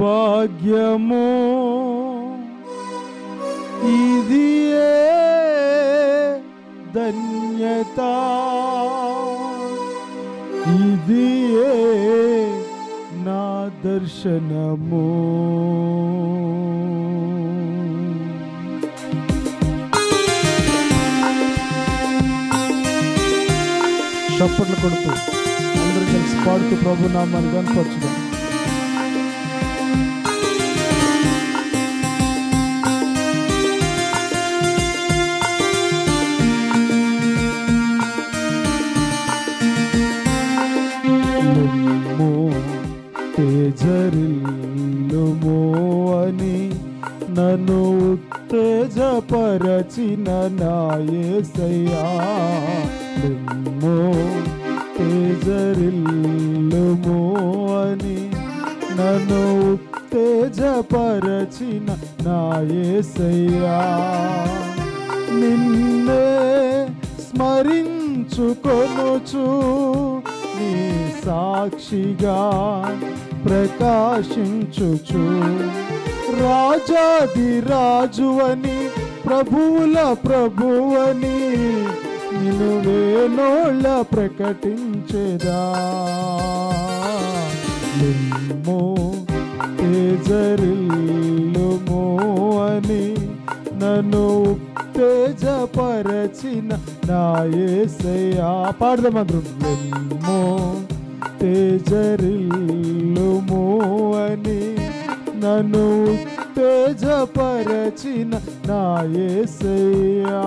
భాగ్యము ఇది ధన్యత ఇది నా దర్శనము చప్పట్లు కొడుతూ అందరూ కలిసి పాడుతూ ప్రభు నామాన్ని కనపరచుదాం లెమ్ము తేజరిల్లుము అని నన్ను ఉత్తేజపరచిన నాయసయ్యా లెమ్ము తేజరిల్లుము అని నన్ను ఉత్తేజపరచిన నాయసయ్యా నిన్నే స్మరించుకొనుచు నీ సాక్షిగా ప్రకాశించుచు రాజాది రాజువని ప్రభువుల ప్రభువని నిన్ను వేనోళ్ళ ప్రకటించేదా నిమ్ము తేజరిల్లుము అని నన్ను తేజపరచిన నా యేసయ్యా పాడదాం అందరం లెమ్మో తేజరిల్లుము అని నన్ను తేజపరచిన నా యేసయ్యా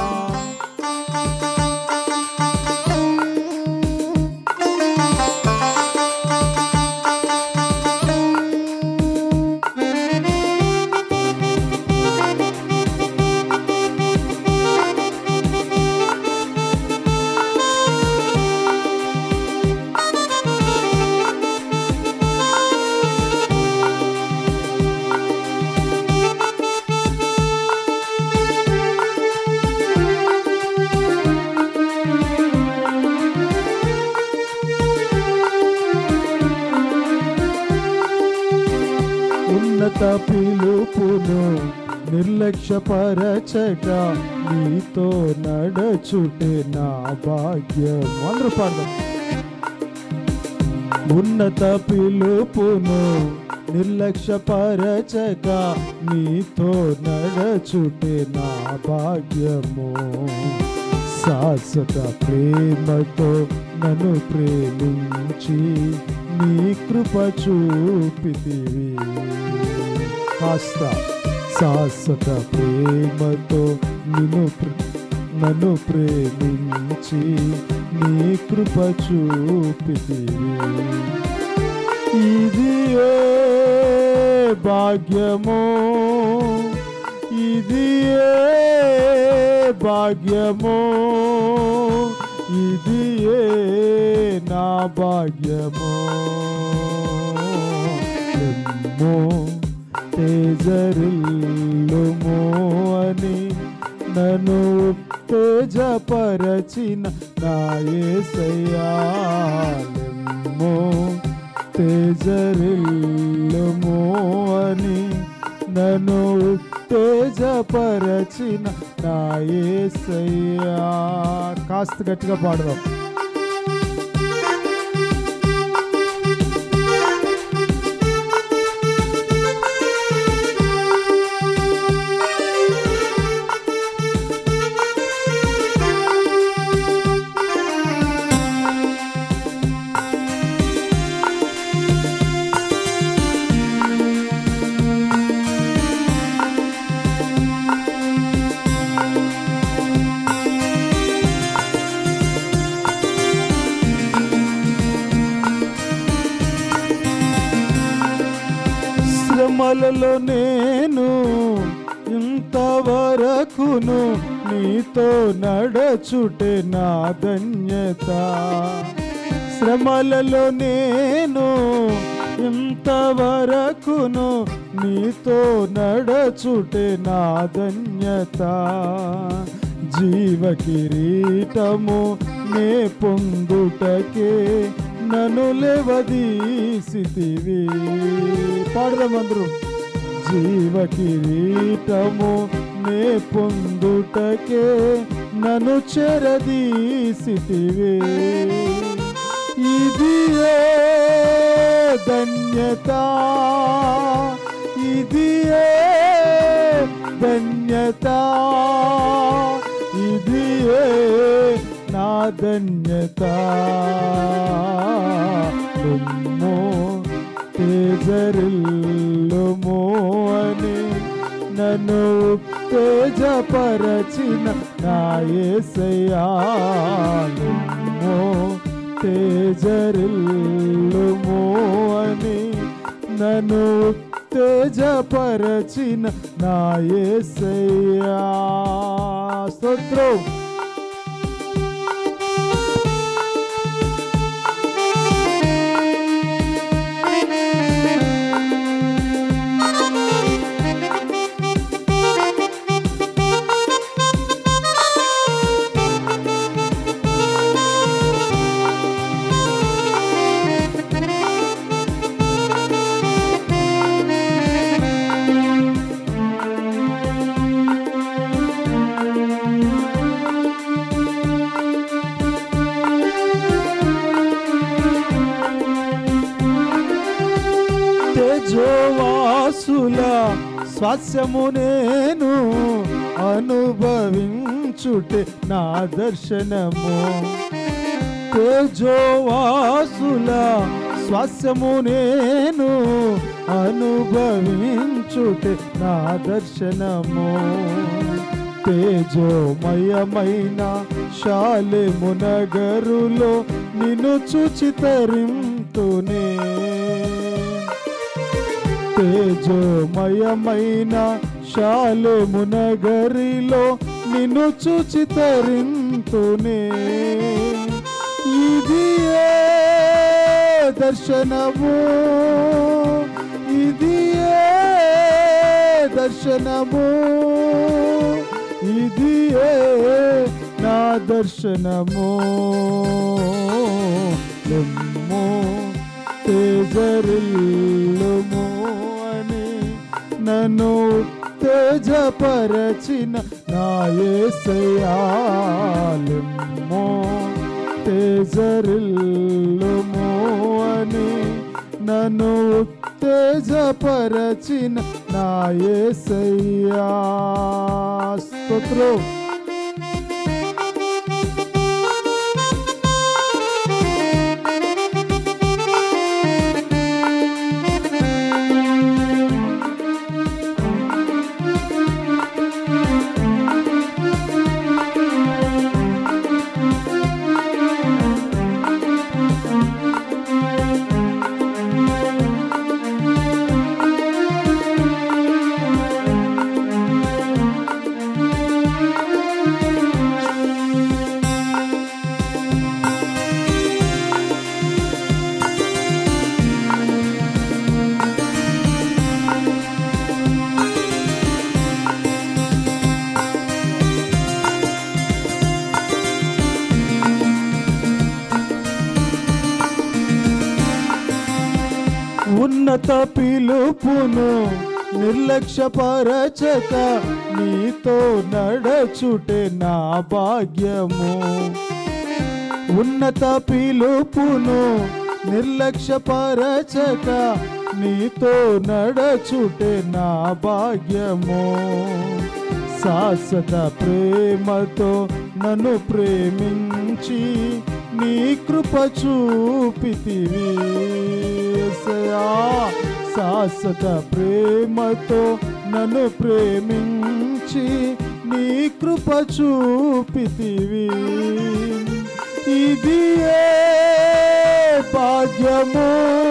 ఉన్నత పిలుపును నిర్లక్ష్యపరచగా నీతో నడచుటే నా భాగ్యం అందరూ పాడదాం ఉన్నత పిలుపును నిర్లక్ష్యపరచగా నీతో నడచుటే నా భాగ్యము శాశ్వత ప్రేమతో నన్ను ప్రేమించి నీ కృప చూపితివి కాస్త శాశ్వత ప్రేమతో నిన్ను ప్ర- నన్ను ప్రేమించి నీ కృప చూపితివి ఇది ఏ భాగ్యము ఇది ఏ భాగ్యము ఇది ఏ నా భాగ్యము ఎమ్మో తేజరిల్లుము అని నన్ను తేజపరచిన నా యేసయ్యాలెమ్మో తేజరిల్లుము అని నన్ను తేజపరచిన నా యేసయ్యా కాస్త గట్టిగా పాడదాం శ్రమలలో నేను ఇంతవరకును నీతో నడచుటే నా ధన్యత శ్రమలలో నేను ఇంతవరకును నీతో నడచుటే నా ధన్యత జీవ కిరీటము నే పొందుటకే నన్ను లేవదీసితివి పాడదాం అందరూ జీవ కిరీటము నే పొందుటకే నన్ను చెరదీసితివే ఇది ఏ ధన్యత ఇది ఏ ధన్యత ఇది ఏ నా ధన్యత దుమ్ము తేజరిల్లుమో అని నన్ను తేజపరచిన నా యేసయ్యాలుమో తేజరిల్లుమో అని నన్ను తేజపరచిన నా యేసయ్యా స్తోత్రం తేజోవాసుల స్వాస్యము నేను అనుభవించుటే నా దర్శనము తేజోవాసుల స్వాస్యము నేను అనుభవించుటే నా దర్శనము తేజోమయమైన శాలెము నగరులో నిన్ను చుచితరింతునే తేజోమయమైన శాలెము నగరిలో నిన్ను చుచితరింతునే ఇది ఏ దర్శనము ఇది ఏ దర్శనము ఇది ఏ నా దర్శనము లెమ్ము తేజరిల్లుము అని నన్ను తేజపరచిన నా యేసయాలెమ్మో తేజరిల్లుము అని నన్ను తేజపరచిన నా యేసయ్యా స్తోత్రం ఉన్నత పిలుపును నిర్లక్ష్యపరచక నీతో నడచుటే నా భాగ్యము ఉన్నత పిలుపును నిర్లక్ష్యపరచక నీతో నడచుటే నా భాగ్యము శాశ్వత ప్రేమతో నన్ను ప్రేమించి నీ కృప చూపితివి యేసయ్యా. శాశ్వత ప్రేమతో నన్ను ప్రేమించి నీ కృప చూపితివి ఇది ఏ భాగ్యము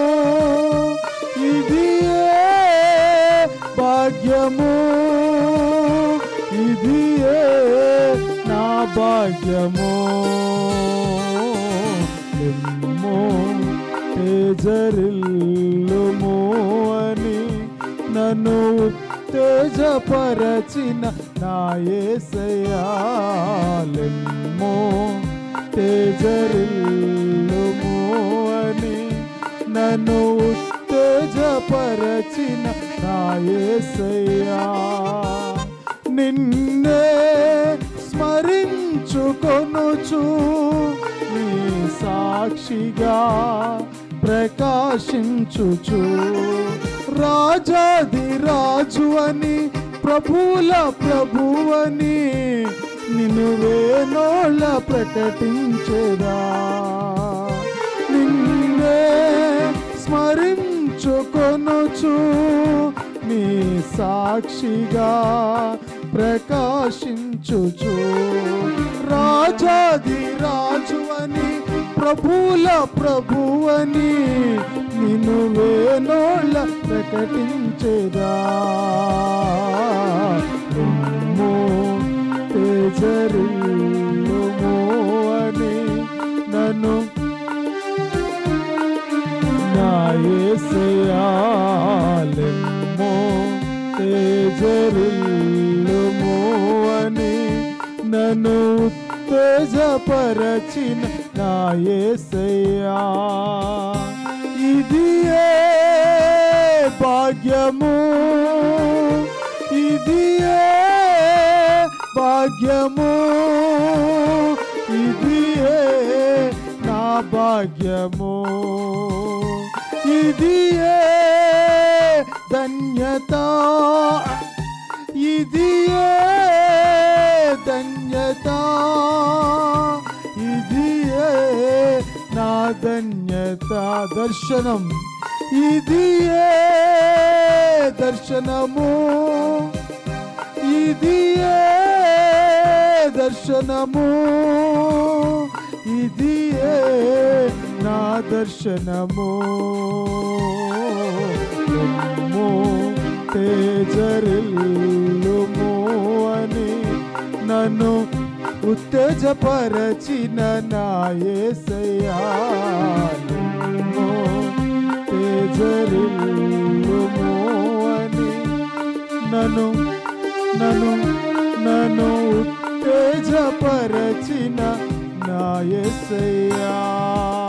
ఇది ఏ భాగ్యము ఇది ఏ నా భాగ్యము ఎమ్మో తేజరిల్లుము అని నన్ను తేజపరచిన నా యేసయాలెమ్మో తేజరిల్లుము అని నన్ను తేజపర ఉత్తేజపరచిన నా యేసయ్యా నిన్నే స్మరించుకొనుచు నీ సాక్షిగా ప్రకాశించుచు రాజాది రాజు అని ప్రభుల ప్రభువని నిన్ను వేనోళ్ళ ప్రకటించేదా నిన్నే స్మరించుకొనుచు నీ సాక్షిగా ప్రకాశించుచు రాజాది రాజు అని ప్రభుల ప్రభువని నిన్ను వేనోళ్ళ ప్రకటించేదా రొమ్ము తేజరిల్లుము అని నన్ను నా యేసయాలెమ్మో తేజరిల్లుము అని నన్ను ఉత్తేజపరచిన నా యేసయ్యా ఇది ఏ భాగ్యము ఇది ఏ భాగ్యము ఇది ఏ నా భాగ్యము ఇది ఏ ధన్యత ఇది ఏ ధన్యత ఇది ఏ నా ధన్యత దర్శనం ఇది ఏ దర్శనము ఇది ఏ దర్శనము ఇది ఏ నా దర్శనము రొమ్ము తేజరిల్లుము అని నన్ను ఉత్తేజపరచిన నా యేసయ్యా రొమ్ము తేజరిల్లుము అని నన్ను నన్ను నన్ను ఉత్తేజపరచిన నా యేసయ్యా